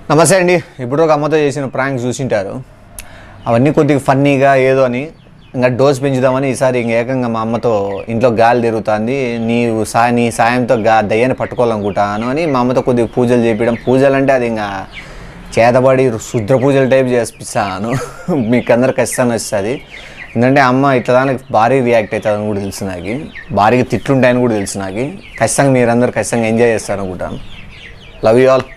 నమస్తే అండి ఇప్పుడు ఒక అమ్మతో చేసిన ప్రాంక్ చూసింటారు అవన్నీ కొద్దిగా ఫన్నీగా ఏదో అని ఇంకా డోస్ పెంచుదామని ఈసారి ఇంక ఏకంగా మా అమ్మతో ఇంట్లో గాలి తిరుగుతుంది నీవు సా నీ సాయంతో గా దయ్యాన్ని పట్టుకోవాలనుకుంటాను అని మా అమ్మతో కొద్దిగా పూజలు చేపించడం పూజలు అంటే అది ఇంకా చేతబడి శుద్ర పూజల టైప్ చేపిస్తాను మీకు అందరు ఖచ్చితంగా వస్తుంది ఎందుకంటే అమ్మ ఇట్లా దానికి భారీ రియాక్ట్ అవుతుందని కూడా తెలుసు నాకు భారీగా తిట్లుంటాయని కూడా తెలుసు నాకు ఖచ్చితంగా మీరందరూ ఖచ్చితంగా ఎంజాయ్ చేస్తారు అనుకుంటాను లవ్ యూ ఆల్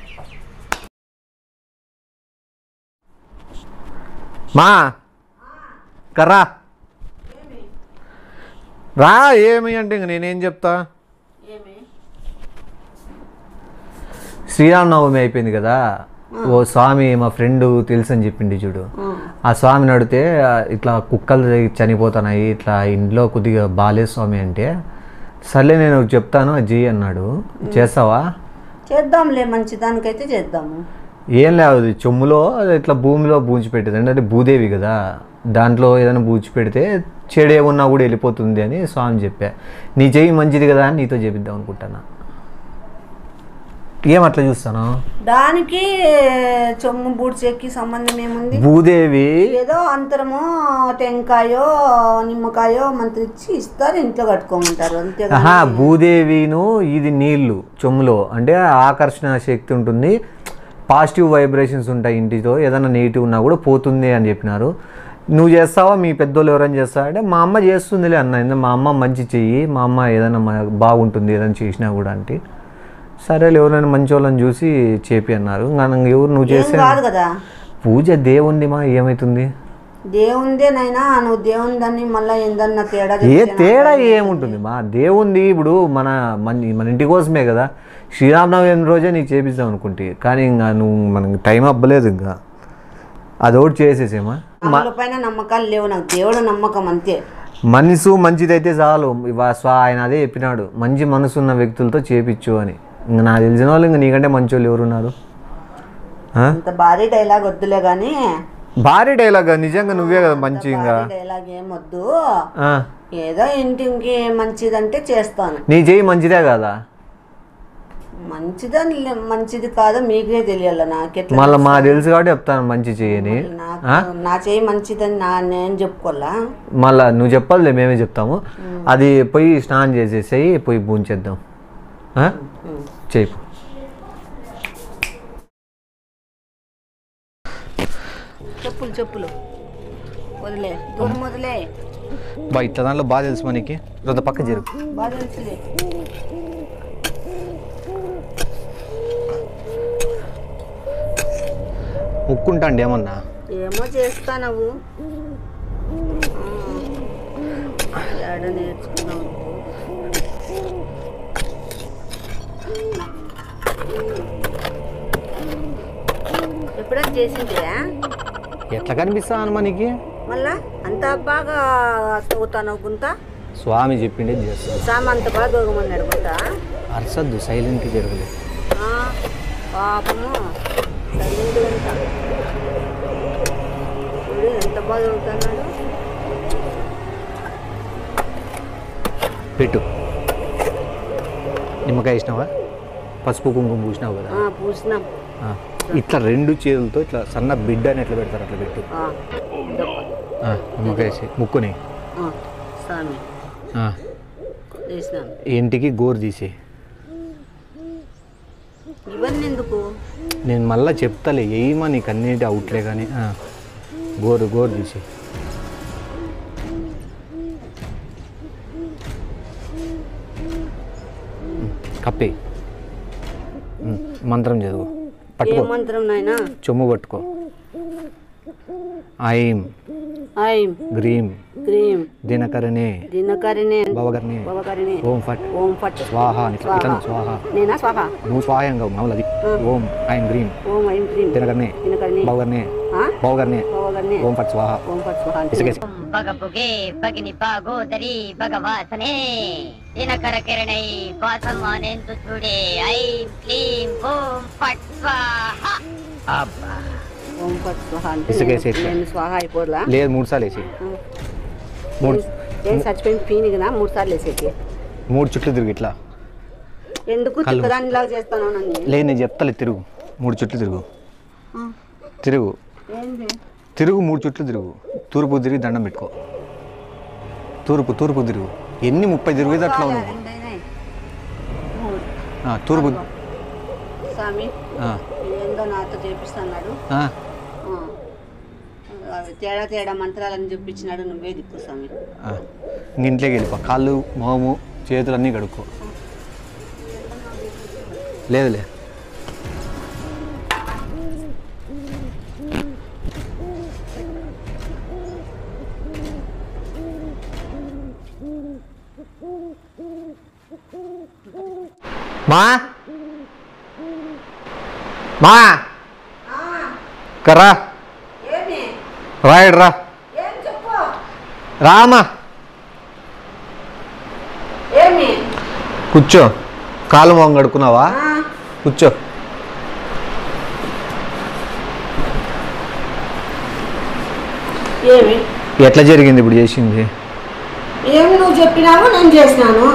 మా కర్రా రా ఏమి అంటే ఇంక నేనేం చెప్తా శ్రీరామనవమి అయిపోయింది కదా ఓ స్వామి మా ఫ్రెండ్ తెలుసు అని చెప్పింది చూడు ఆ స్వామిని అడిగితే "ఆ, ఇట్లా కుక్కలు చనిపోతున్నాయి ఇట్లా ఇంట్లో కొద్దిగా బాలే స్వామి అంటే సర్లే నేను చెప్తాను అది చెయ్యి అన్నాడు చేస్తావా చేద్దాంలే మంచి దానికైతే చేద్దాము ఏం లేదు అది చెమ్ములో అది ఇట్లా భూమిలో బూంచి పెట్టేది అంటే అది భూదేవి కదా దాంట్లో ఏదైనా బూచి పెడితే చెడు ఏమున్నా కూడా వెళ్ళిపోతుంది అని స్వామి చెప్పా నీ చెయ్యి మంచిది కదా అని నీతో చెప్పిద్దాం అనుకుంటానా ఏం అట్లా చూస్తాను దానికి చొమ్ము బూడ్చెక్కి సంబంధం ఏముంది భూదేవి ఏదో అంతరము టెంకాయో నిమ్మకాయో మంత్రిచ్చి ఇస్తారు ఇంట్లో కట్టుకోమంటారు అంతే ఆహా భూదేవిను ఇది నీళ్లు చెమ్ములో అంటే ఆకర్షణ శక్తి ఉంటుంది పాజిటివ్ వైబ్రేషన్స్ ఉంటాయి ఇంటితో ఏదైనా నెగిటివ్ ఉన్నా కూడా పోతుంది అని చెప్పినారు నువ్వు చేస్తావా మీ పెద్దోళ్ళు ఎవరైనా చేస్తావా అంటే మా అమ్మ చేస్తుందిలే అన్న ఎందుకంటే మా అమ్మ మంచి చెయ్యి మా అమ్మ ఏదైనా మ- బాగుంటుంది ఏదైనా చేసినా కూడా అంటే సరేలే ఎవరైనా మంచి వాళ్ళని చూసి చేపి అన్నారు ఇంకా నాకు ఎవరు నువ్వు ఏం చేసే కాదు కదా పూజ దేవుంది మా ఏమవుతుంది దేవుందేనైనా నువ్వు దేవుని దాన్ని మళ్ళీ ఏందన్నా తేడా ఏ చెప్తే తేడా ఏముంటుంది మా దేవుంది ఇప్పుడు మన మన మన ఇంటి కోసమే కదా శ్రీరామనవమి రోజే నీకు చేపిద్దాం అనుకుంటే కానీ ఇంకా నువ్వు మనకి టైం అవ్వలేదు ఇంకా అదొకటి చేసేసేమా అమ్మల పైన నమ్మకాలు లేవు నాకు దేవుడు నమ్మకం అంతే మనసు మంచిదైతే చాలు ఇవా స్వా ఆయన అదే చెప్పినాడు మంచి మనసు ఉన్న వ్యక్తులతో చేపించు అని ఇంకా నాకు తెలిసిన వాళ్ళు ఇంకా నీకంటే మంచి వాళ్ళు ఎవరున్నారు ఆ? అంత భారీ డైలాగ్ వద్దులే కానీ భారీ డైలాగ్ నిజంగా నువ్వే కదా మంచి ఇంకా భారీ డైలాగ్ ఏం వద్దు ఆ. ఏదో ఇంటికి మంచిదంటే చేస్తాను నీ చెయ్యి మంచిదే కదా మంచిదని లే- మంచిది కాదో మీకే తెలియాల నాకెట్లా మళ్ళీ మా తెలుసు కాబట్టి చెప్తాను మంచి చెయ్యని నాకు నా చేయి మంచిదని నా నేను చెప్పుకోవాలా మళ్ళా నువ్వు చెప్పాలి మేమే చెప్తాము అది పోయి స్నానం చేసేసేయి పోయి పూంచేద్దాం ఆ? చేయి పో. చెప్పులు చెప్పులు వదిలే దూరం వదిలే బా ఇట్లా దాంట్లో బాగా తెలుసు మనకి రొద్ద పక్క జరుగు బాగా తెలుసులే ముక్కుంటా అండి ఏమన్నా ఏమో చేస్తా నువ్వు ఏడ నేర్చుకున్నావు ఎప్పుడైనా చేసిందిరా ఎట్లా కనిపిస్తాను మనకి మళ్ళా అంత బాగా చదువుతాను గుంత స్వామి చెప్పిండే చేస్తాను సామ అంత బాగా దొరకమన్నాడు గుంత అరసద్దు సైలెంట్కి జరగలేదు ఆ, పాపము సైలెంట్ గుంత చూడు ఎంత బాగా చదువుతున్నాడు పెట్టు నిమ్మకాయ వేసినావా పసుపు కుంకుమ పూసినావు కదా ఆ, పూసినాం ఆ. ఇట్లా రెండు చేతులతో ఇట్లా సన్న బిడ్డ అని ఎట్లా పెడతారు అట్లా పెట్టు ఆ, దెబ్బ. ఆ, నిమ్మకాయ వేసి ముక్కుని ఆ, స్వామి ఆ. వేసినాం ఇంటికి గోరు తీసి ఇవన్నీ ఎందుకు నేను మళ్ళీ చెప్తాలే ఏమా నీకు అన్నిటి అవుట్లే కానీ ఆ. గోరు గోరు తీసి కప్పి ఉమ్, మంత్రం చదువు ఏ పట్టుకో మంత్రం నాయనా చెమ్ము పట్టుకో ఐం ఐం గ్రీం క్రీం దినకరణే దినకరిణే భవకర్ణే భవకరిణే ఓం ఫట్ ఓం ఫట్ స్వాహ అని ఇట్లా ఇట్లా స్వాహ నేనా స్వాహ నువ్వు స్వాహంగా మామూలు అది ఓం ఐం గ్రీం ఓం ఐం క్రీం దినకరణే దినకరిణే భవకర్ణే ఆ? భవకర్ణే భవకరిణే ఓం ఫట్ స్వాహ ఓం ఫట్ స్వాహ అంటే ఇసుకేసి ಬಗಬುಗೆ ಬಗಿನಿ ಬಾಗೋದರಿ ಭಗವಾಸನೆ ದಿನಕರ ಕಿರಣೈ ವಾಸಮಾನೆಂದು ಸುಡೆ ಐಂ ಕ್ಲೀಂ ಓಂ ಫಟ್ ಸ್ವಾಹ ಅಬ್ಬಾ ఓం ఫట్ స్వాహ అంటే ఇసుకేసి నేను- ఇట్లా. నేను స్వాహ అయిపోలా లేదు మూడు సార్లు వేసి మూడు ఏం చచ్చిపోయిన పీనిగినా మూడు సార్లు వేసేకి మూడు చుట్లు తిరుగు ఇట్లా ఎందుకు చిక్కదానిలాగా చేస్తాను నన్ను లేదు నేను చెప్తాలే తిరుగు మూడు చుట్లు తిరుగు తిరుగు ఏంది తిరుగు మూడు చుట్లు తిరుగు తూర్పు తిరిగి దండం పెట్టుకో తూర్పు తూర్పు తిరుగు ఎన్ని ముప్పై తిరిగేది అట్లా నువ్వు రెండైనాయి. మూడు. ఆ, తూర్పు స్వామి ఆ, ఏందో నాతో చేపిస్తున్నాడు ఆ. ఆ. అవి తేడా తేడా మంత్రాలని చూపించినాడు నువ్వే దిక్కు స్వామి ఆ. ఇంక ఇంట్లోకి వెళ్ళిపో కాళ్ళు మొహము చేతులు అన్నీ కడుక్కో లేదులే మా మా కర్రా ఏమి రాయడు రా ఏం చెప్పు రామా ఏమి కూర్చో కాలు మొహం కడుక్కున్నావా ఆ, కూర్చో ఏమి ఎట్లా జరిగింది ఇప్పుడు చేసింది ఏమి నువ్వు చెప్పినావు నేను చేసినాను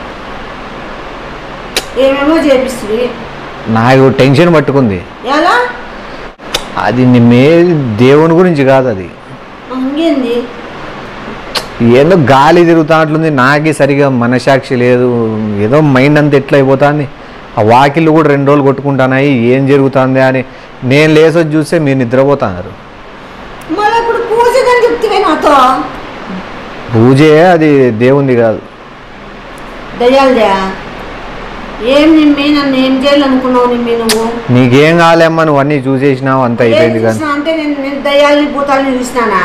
ఏమేమో చేపిస్తుంది నాకు టెన్షన్ పట్టుకుంది ఎలా అది నీ మే దేవుని గురించి కాదు అది ఇంకేంది ఏదో గాలి తిరుగుతున్నట్లుంది నాకే సరిగా మనసాక్షి లేదు ఏదో మైండ్ అంతా ఎట్లా అయిపోతుంది ఆ వాకిళ్ళు కూడా రెండు రోజులు కొట్టుకుంటున్నాయి ఏం జరుగుతుంది అని నేను లేసొచ్చి చూస్తే మీరు నిద్రపోతున్నారు మళ్ళీ ఇప్పుడు పూజకని చెప్తివే నాతో పూజే అది దేవుంది కాదు దయ్యాలదే ఏం నిమ్మి నన్ను ఏం చేయాలనుకున్నావు నిమ్మి నువ్వు నీకేం కాలేమ్మా నువ్వు అన్నీ చూసేసినావు అంత ఏం అయిపోయింది కానీ చూసినా అంటే నేను నేను దయ్యాలని భూతాలని చూసినానా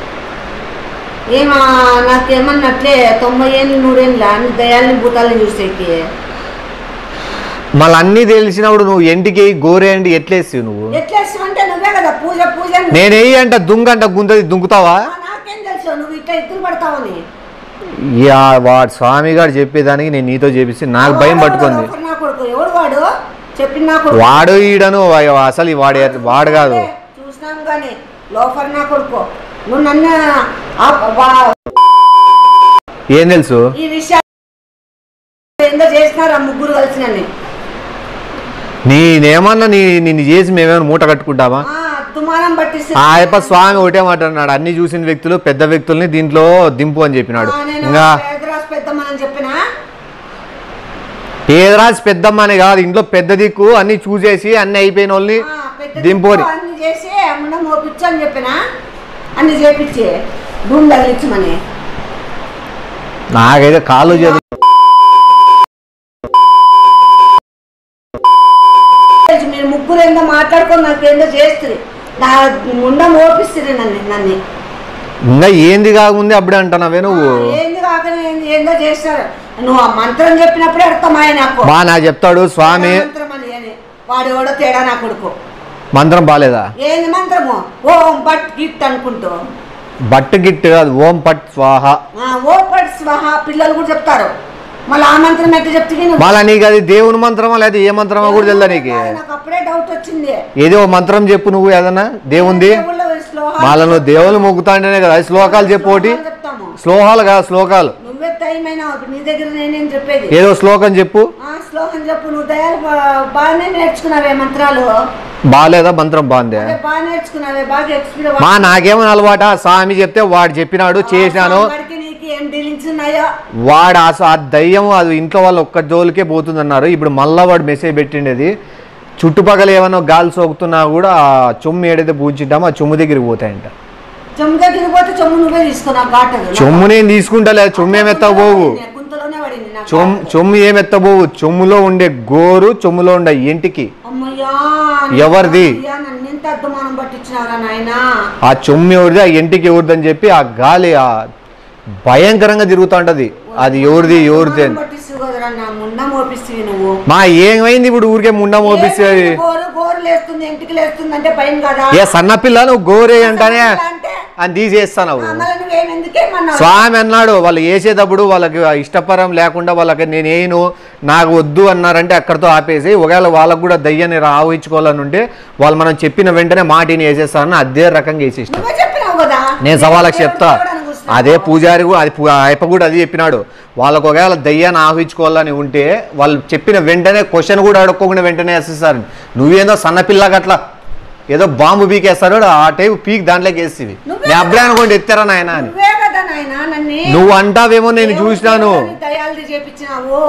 ఏమా నాకేమన్నట్లే తొంభై ఏళ్ళు నూరేళ్ళ అన్ని దయ్యాలని భూతాలని చూసేకి మళ్ళీ అన్నీ తెలిసినప్పుడు నువ్వు ఎంటికి గోరే అండి ఎట్లేస్తావు నువ్వు ఎట్లేస్తావంటే నువ్వే కదా పూజ పూజ అని- నేనేయి అంట దుంగ అంట గుంతది దుంకుతావా ఆ, నాకేం తెలుసు నువ్వు ఇట్లా ఇద్దరు పడతావని యా వాడు స్వామి గారు చెప్పేదానికి నేను నీతో చేపిస్తే నాకు భయం పట్టుకుంది ఎవడు నా కొడుకు ఎవడు వాడు చెప్పిన నా కొడుకు వాడు ఈడను వా- అసలు ఈ వాడు వాడు కాదు చూసినాం కానీ లోఫర్ నా కొడుకు నువ్వు నన్ను ఆ- వా- ఏం తెలుసు ఈ విషయాలు ఏందో చేసినారు ఆ ముగ్గురు కలిసి నన్ను నేనేమన్నా నీ నిన్ను చేసి మేమేమైనా మూట కట్టుకుంటామా ఆ, దుమారం పట్టిస్తే ఆ యప్ప స్వామి ఒకటే మాట అన్నాడు అన్ని చూసిన వ్యక్తులు పెద్ద వ్యక్తుల్ని దీంట్లో దింపు అని చెప్పినాడు ఆ, నేను ఇంకా పేదరాజు పెద్దమ్మని చెప్పినా పేదరాజు పెద్దమ్మ అని కాదు ఇంట్లో పెద్ద దిక్కు అన్ని చూసేసి అన్ని అయిపోయిన వాళ్ళని ఆ, పెద్ద దింపు అని దిక్కు అన్ని చేసి ముండం మోపించు అని చెప్పినా అన్ని చేపించి భూమి తగిలించమని నాకైతే కాళ్ళు చేతులు మీరు ముగ్గురు ఏందో మాట్లాడుకొని నాకు ఏందో చేస్తుంది నా ముండం మోపిస్తుంది నన్ను నన్ను ఇంకా ఏంది కాకముందే అప్పుడే అంటున్నావే నువ్వు ఏంది కాకనే ఏంది ఏందో చేస్తారు నువ్వు ఆ మంత్రం చెప్పినప్పుడే అర్థమాయ నాకు బా నాకు చెప్తాడు స్వామి మంత్రం అని అని వాడు ఎవడో తేడా నా కొడుకు మంత్రం బాలేదా ఏంది మంత్రము ఓం బట్ గిఫ్ట్ అనుకుంటూ బట్ట గిట్టు కాదు ఓం పట్ స్వాహ ఆ, ఓ పట్ స్వహ పిల్లలు కూడా చెప్తారు మళ్ళీ ఆ మంత్రం ఎట్లా చెప్తే నువ్వు మళ్ళా నీకు అది దేవుని మంత్రమా లేదా ఏ మంత్రమా కూడా తెలుదా నీకు నాకు అప్పుడే డౌట్ వచ్చింది ఏదో ఓ మంత్రం చెప్పు నువ్వు ఏదన్నా దేవుంది దేవుళ్ళ శ్లోహాలు మళ్ళా నువ్వు దేవుని మొక్కుతాంటేనే కదా అది శ్లోకాలు చెప్పు ఒకటి శ్లోహాలు చెప్తాము శ్లోకాలు కాదు శ్లోకాలు నువ్వే టైం అయినా నీ దగ్గర నేనేం చెప్పేది ఏదో శ్లోకం చెప్పు ఆ శ్లోకం చెప్పు నువ్వు దయాలు బా- బాగానే నేర్చుకున్నావే మంత్రాలు బాగాలేదా మంత్రం బాగుందే అదే బాగా నేర్చుకున్నావే బాగా ఎక్స్పీరియన్స్ మా నాకేమో అలవాట స్వామి చెప్తే వాడు చెప్పినాడు చేసినాను వాడికి నీకు ఏం డీలింగ్స్ ఉన్నాయో వాడు అసలు ఆ దయ్యం అది ఇంట్లో వాళ్ళు ఒక్క జోలికే పోతుంది అన్నారు ఇప్పుడు మళ్ళా వాడు మెసేజ్ పెట్టిండేది చుట్టుపక్కల ఏమైనా గాలి సోకుతున్నా కూడా ఆ చొమ్ము ఏడైతే పూజింటామో ఆ చొమ్ము దగ్గరికి పోతాయంట చెమ్ము దగ్గరికి పోతే చెమ్ము నువ్వే తీసుకున్నా ఘాటదు చొమ్ము నేను తీసుకుంటలే చొమ్ము ఏం ఎత్తబోవు గుంతలోనే పడింది నాకు చొమ్ము చొమ్ము ఏం ఎత్తబోవు చొమ్ములో ఉండే గోరు చొమ్ములో ఉండే ఇంటికి అమ్మయ్యా ఎవరిది? అయ్యా నన్ను ఎంత అర్థమానం పట్టించినారా నాయనా ఆ చొమ్ము ఎవరిది ఆ ఇంటికి ఎవరిదని చెప్పి ఆ గాలి ఆ భయంకరంగా తిరుగుతూ ఉంటది అది ఎవరిది ఎవరిది అని పట్టిస్తు కదరా నా మున్న మోపిస్తుంది నువ్వు మా ఏమైంది ఇప్పుడు ఊరికే ముండం మోపిస్తుంది ఏమైంది గోరు గోరు లేస్తుంది ఇంటికి లేస్తుంది అంటే భయం కదా ఏ సన్నపిల్ల నువ్వు గోరే అంటానే అంటే అని తీసేస్తాను ఆ, మళ్ళీ నువ్వేం ఎందుకేమన్నావు స్వామి అన్నాడు వాళ్ళు వేసేటప్పుడు వాళ్ళకి ఇష్టపరం లేకుండా వాళ్ళకి నేను వేయను నాకు వద్దు అన్నారంటే అక్కడితో ఆపేసి ఒకవేళ వాళ్ళకు కూడా దయ్యాన్ని ఆవహించుకోవాలని ఉంటే వాళ్ళు మనం చెప్పిన వెంటనే మాటిని వేసేస్తారని అదే రకంగా వేసేసిన నువ్వే చెప్పినావు కదా నేను సవాళ్ళకి చెప్తా దేవుడు అనుకుంటున్నావు. అదే పూజారి కూడా అది పూ- ఆయప్ప కూడా అది చెప్పినాడు వాళ్ళకు ఒకవేళ దయ్యాన్ని ఆహ్వించుకోవాలని ఉంటే వాళ్ళు చెప్పిన వెంటనే క్వశ్చన్ కూడా అడుక్కోకుండా వెంటనే వేసేస్తారు నువ్వేందో సన్నపిల్లగా అట్లా ఏదో బాంబు పీకేస్తాడు ఆ టైపు పీక్ దాంట్లోకి వేస్తుంది నువ్వే నేను అప్పుడే అనుకోండి ఎత్తారా నాయన అని నువ్వే కదా నాయన నన్ను నువ్వు అంటావేమో నేను చూసినాను దయాలు చేపించినావు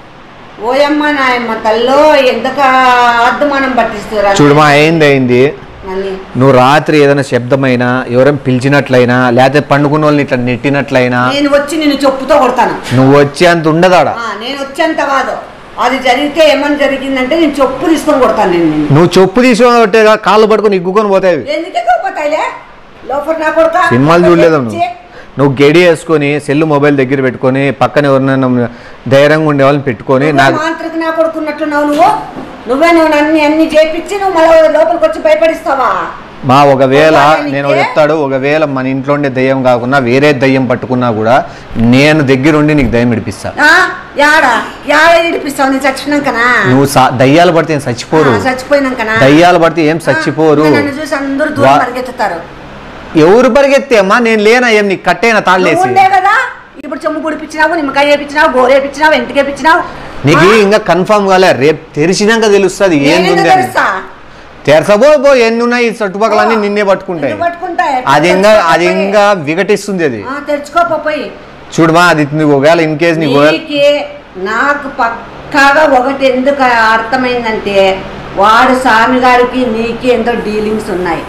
ఓయమ్మ నాయమ్మ తల్లో ఎందుక అర్ధమానం పట్టిస్తురా చూడమా అయింది అయింది నన్ను నువ్వు రాత్రి ఏదైనా శబ్దమైనా ఎవరైనా పిలిచినట్లయినా లేకపోతే పండుకున్న వాళ్ళని ఇట్లా నెట్టినట్లయినా నేను వచ్చి నిన్ను చెప్పుతో కొడతాను నువ్వు వచ్చే అంత ఉండదాడ ఆ, నేను వచ్చేంత కాదు అది జరిగితే ఏమని జరిగిందంటే నేను చెప్పు తీసుకొని కొడతాను నేను నిన్ను నువ్వు చెప్పు తీసుకుంటే కాళ్ళు పట్టుకొని ఇగ్గుకొని పోతాయి ఎందుకే కోపోతాయిలే లోపల నా కొడుక సినిమాలు చూడలేదు నువ్వు నువ్వు గెడి వేసుకొని సెల్ మొబైల్ దగ్గర పెట్టుకొని పక్కన ఎవరినైనా ధైర్యంగా ఉండే వాళ్ళని పెట్టుకొని నాకు మాంత్రిక నా కొడుకున్నట్టున్నావు నువ్వు నువ్వే నువ్వు నన్ను అన్ని చేపించి నువ్వు మళ్ళీ లోపలికి వచ్చి భయపడిస్తావా మా ఒకవేళ ఒకవేళ నేను నీకే- చెప్తాడు ఒకవేళ మన ఇంట్లో ఉండే దయ్యం కాకుండా వేరే దయ్యం పట్టుకున్నా కూడా నేను దగ్గరుండి నీకు దయ్యం ఇడిపిస్తా ఆ? యాడ యాడ ఇడిపిస్తావు నేను చచ్చిపోయినాకనా నువ్వు సా- దయ్యాలు పడితే ఏం చచ్చిపోరు ఆ, చచ్చిపోయినాకనా దయ్యాలు పడితే ఏం చచ్చిపోరు ఆ, నన్ను చూసి అందరూ దూరం వా- పరిగెత్తుతారు ఎవరు పరిగెత్తే అమ్మా నేను లేనా ఏం నీకు కట్టేనా నువ్వు తాళ్ళేసి ఉండే కదా ఇప్పుడు చెమ్ము గుడిపించినావు నిమ్మకాయ వేపించినావు గోరు వేపించినావు ఎంటికి వేపించినావు నీకు ఇంకా కన్ఫర్మ్ కాలే రేపు తెరిచినాక తెలుస్తుంది ఏంది నేనెందుకు ఉంది అని తెలుసా తెరసబో పో ఎన్ని ఉన్నాయి ఈ చుట్టుపక్కల నిన్నే పట్టుకుంటాయి ఎందుకు పట్టుకుంటాయి అది ఇంకా అది తెరుచుకోపోయి. ఇంకా వికటిస్తుంది అది ఆ, తెరుచుకోపోయి చూడమా అది నీకు ఒకవేళ ఇన్ కేస్ నీకు ఒకవేళ- నీకే నాకు పక్కాగా ఒకటి ఎందుకు అర్థమైందంటే వాడు స్వామి గారికి నీకు ఎంతో డీలింగ్స్ ఉన్నాయి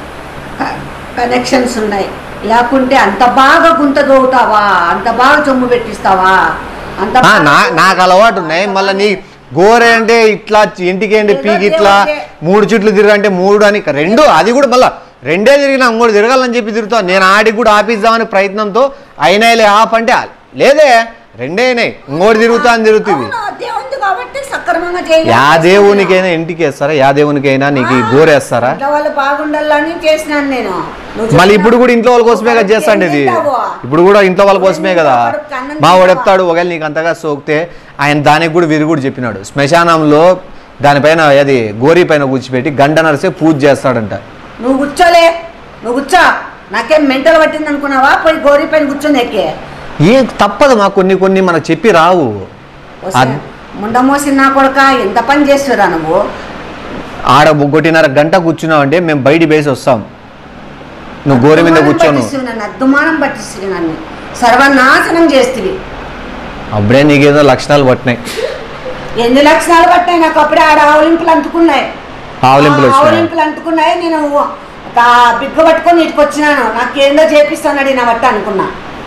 కనెక్షన్స్ ఉన్నాయి లేకుంటే అంత బాగా గుంత దోవుతావా అంత బాగా చొమ్ము పెట్టిస్తావా అంత ఆ, బాగా- నా నాకు అలవాటు ఉన్నాయి మళ్ళీ నీ గోరె అంటే ఇట్లా ఇంటికి ఏంటి ఏదో పీకి ఇట్లా దేవుడే. మూడు చుట్లు తిరగంటే మూడు అని రెండు అది కూడా మళ్ళా రెండే తిరిగినా ఇంకోటి తిరగాలని చెప్పి తిరుగుతా నేను ఆడికి కూడా ఆపిద్దామని ప్రయత్నంతో అయినాయిలే ఆప్ అంటే ఆ- లేదే రెండే అయినాయి ఇంకోటి తిరుగుతా అని తిరుగుతుంది అవును, దేవుంది కాబట్టి సక్రమంగా చేయాలి యా దేవునికైనా ఇంటికి వేస్తారా యా దేవునికైనా నీకు ఈ గోరేస్తారా ఇంట్లో వాళ్ళు బాగుండాలని చేసినాను నేను నువ్వు మళ్ళీ చెప్పిన- ఇప్పుడు కూడా ఇంట్లో వాళ్ళ కోసమే కదా ఒకరికి చేస్తాండి ఇది ఏం తింటావు? ఇప్పుడు కూడా ఇంట్లో వాళ్ళ కోసమే కదా ఒకరికి అన్నం మా వాడు తింటావా? చెప్తాడు ఒకవేళ నీకు అంతగా సోకితే ఆయన దానికి కూడా విరి కూడా చెప్పినాడు శ్మశానంలో దానిపైన అది గోరీ పైన కూర్చిపెట్టి గంట నరిసే పూజ చేస్తాడంట నువ్వు కూర్చోలే నువ్వు కూర్చో నాకేం మెంటల్ పట్టింది అనుకున్నావా పోయి గోరి పైన కూర్చొని ఎక్కే ఏం తప్పదు మా కొన్ని కొన్ని మనకు చెప్పి రావు అద్- ముండమోసి నా కొడుక ఎంత పని చేస్తురా నువ్వు ఆడ ఒకటిన్నర గంట కూర్చున్నావు అంటే మేము బయట బేసి వస్తాం నువ్వు గోరి మీద అద్దుమానం కూర్చోను పట్టిస్తువి నన్ను అద్దుమానం పట్టిస్తుంది నన్ను సర్వనాశనం చేస్తుంది అప్పుడే నీకేదో లక్షణాలు పట్టినాయి ఎన్ని లక్షణాలు పట్టాయి నాకు అప్పుడే ఆడ ఆవులింపులు అంటుకున్నాయి ఆవలింపులు ఆ వచ్చినాయి ఆవులింపులు అంటుకున్నాయి నేను ఒక బిగ్గ పట్టుకొని ఇటుకు వచ్చినాను నాకేందో చేపిస్తానడి నా బట్ట అనుకున్నా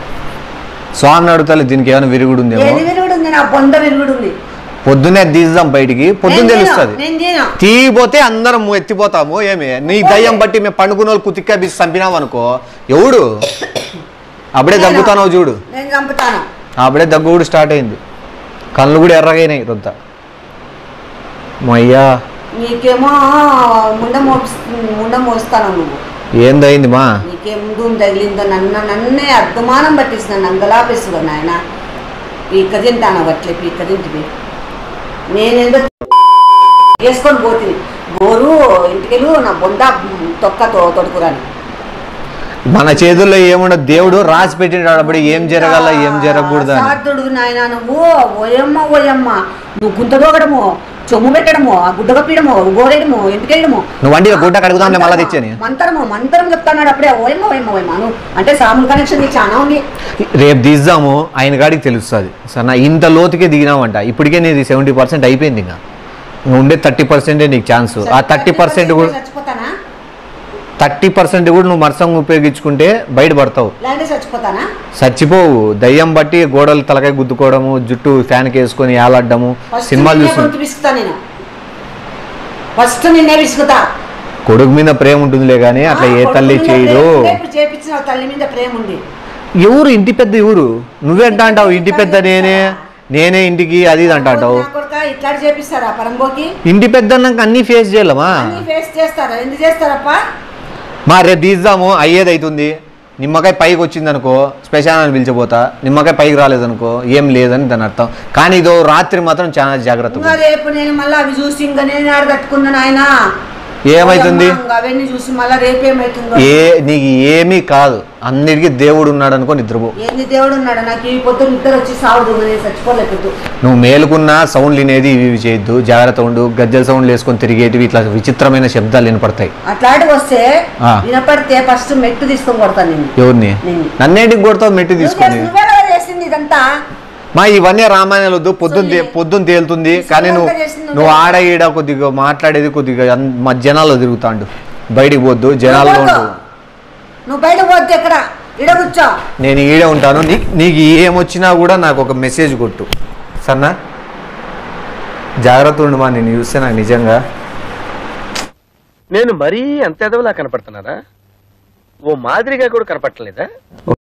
స్వామిని అడుగుతాను దీనికి ఏమైనా విరుగుడు ఉందేమో ఏది విరుగుడు ఉంది నా బొంద విరుగుడు ఉంది పొద్దున్నే తీద్దాం బయటికి పొద్దున్న నేను చేయను, తెలుస్తుంది నేను చేయను తీయపోతే అందరం ఎత్తిపోతాము ఏమి నీ దయ్యం బట్టి మేము పండుకున్న వాళ్ళు కుతిక్క బిసి చంపినాం అనుకో ఎవడు అప్పుడే నేను- దగ్గుతానవు చూడు నేను చంపుతాను అప్పుడే దగ్గు కూడా స్టార్ట్ అయింది కళ్ళు కూడా ఎర్రగైనాయి రొద్ద మయ్యా నీకేమో ముండ మోపి ముండ మోస్తాను నువ్వు ఏందయింది మా నీకేం ముందు తగిలిందో నన్ను నన్నే అర్ధమానం పట్టిస్తున్నాను నంగలాపేస్తుగా నాయన పీక్క తింటాను అట్లే పీక్క తింటివి నేనేందో వేసుకొని పోతుంది గోరు ఇంటికెళ్ళు నా బొంద తొక్కతో తొడుకురాని మన చేతుల్లో ఏముండదు దేవుడు రాసి పెట్టినాడు అప్పుడు ఏం జరగాల ఏం జరగకూడదు అని సార్థుడు నాయన నువ్వు ఓయమ్మ ఓయమ్మ నువ్వు గుంత దోగడము చొమ్ము పెట్టడము ఆ గుడ్డ కప్పిడము గోరేయడము ఇంటికెళ్ళడము నువ్వు వండి గుడ్డ కడుగుదాంలే మళ్ళా తెచ్చాని మంతరము మంతరం చెప్తాడు అప్పుడే ఓయమ్మ ఓయమ్మ ఓయమ్మ నువ్వు అంటే సాముల కనెక్షన్ నీకు చాలా ఉంది రేపు తీద్దాము ఆయన కాడికి తెలుస్తుంది సన్న ఇంత లోతుకే దిగినావంట ఇప్పటికే నీది సెవెంటీ పర్సెంట్ అయిపోయింది ఇంకా నువ్వు ఉండే థర్టీ పర్సెంటే నీకు ఛాన్స్ ఆ థర్టీ పర్సెంట్ కూడా చచ్చిపోతానా థర్టీ పర్సెంట్ కూడా నువ్వు మరసంగా ఉపయోగించుకుంటే బయటపడతావు లేదంటే చచ్చిపోతానా చచ్చిపోవు దయ్యం బట్టి గోడలు తలకాయ గుద్దుకోవడము జుట్టు ఫ్యాన్కి వేసుకొని ఏలాడము ఫస్ట్ సినిమాలు నిన్నే చూసి గొంతు విసుకుతా నేను ఫస్ట్ నిన్నే విసుకుతా కొడుకు మీద ప్రేమ ఉంటుందిలే కానీ అట్లా ఏ కొడుకు తల్లి మీద చేయదు ప్రేమ ఉంటే ఇప్పుడు చేపించిన తల్లి మీద ప్రేమ ఉంది ఎవరు ఇంటి పెద్ద ఎవరు నువ్వే అంటా అంటావు ఇంటి పెద్ద నేనే నేనే ఇంటికి అది ఇది అంటా అంటావు నా కొడుకా ఇట్లా చేపిస్తారా పరంబోకి ఇంటి పెద్ద అన్నాక అన్ని ఫేస్ చేయాలమా అన్ని ఫేస్ చేస్తారా ఎందుకు చేస్తారప్పా మా రేపు తీద్దాము అయ్యేది అవుతుంది నిమ్మకాయ పైకి వచ్చింది అనుకో శ్మశానాన్ని పిలిచిపోతా నిమ్మకాయ పైకి రాలేదనుకో ఏం లేదని దాని అర్థం కానీ ఇదో రాత్రి మాత్రం చాలా జాగ్రత్తగా ఇంకా రేపు నేను మళ్ళీ అవి చూసి ఇంకా నేను ఆడ కట్టుకున్నాను ఆయన ఏమైతుంది? ఓయమ్మ, ఇంకా అవన్నీ చూసి మళ్ళీ రేపేమైతుందో ఏ నీకు ఏమీ కాదు అన్నిటికీ దేవుడు ఉన్నాడు అనుకో నిద్రపో ఏంది దేవుడు ఉన్నాడు నాకు ఈ పొద్దున్న ఇద్దరు వచ్చి సావుదు నేను చచ్చిపోలేకపోతు నువ్వు మేలుకున్న సౌండ్లు వినేది ఇవి ఇవి చేయొద్దు జాగ్రత్త ఉండు గజ్జల సౌండ్లు వేసుకొని తిరిగేటివి ఇట్లా విచిత్రమైన శబ్దాలు వినపడతాయి అట్లాంటివి వస్తే ఆ. వినపడితే ఫస్ట్ మెట్టు తీసుకొని కొడతాను నేను ఎవరిని నిన్ను. నన్నేంటికి కొడతావు మెట్టి తీసుకొని నువ్వెలా చేసింది ఇదంతా మా ఇవన్నీ రామాయణాలు వద్దు పొద్దున్న తే- పొద్దున్న తేలుతుంది కానీ నువ్వు సొల్లంతా చేసింది నువ్వు ఆడ ఈడ కొద్దిగా మాట్లాడేది కొద్దిగా అన్- మా జనాల్లో తిరుగుతాండు బయటికి పోద్దు జనాల్లో నువ్వు ఉండు పోతావు. నువ్వు బయట పోతే ఎక్కడ ఇడ కూర్చో నేను ఈడే ఉంటాను నీ- నీకు ఏమొచ్చినా కూడా నాకు ఒక మెసేజ్ కొట్టు సన్నా జాగ్రత్త ఉండు మా నేను చూస్తే నాకు నిజంగా నేను మరీ అంత ఎదవలా కనపడుతున్నారా ఓ మాదిరిగా కూడా కనపడలేదా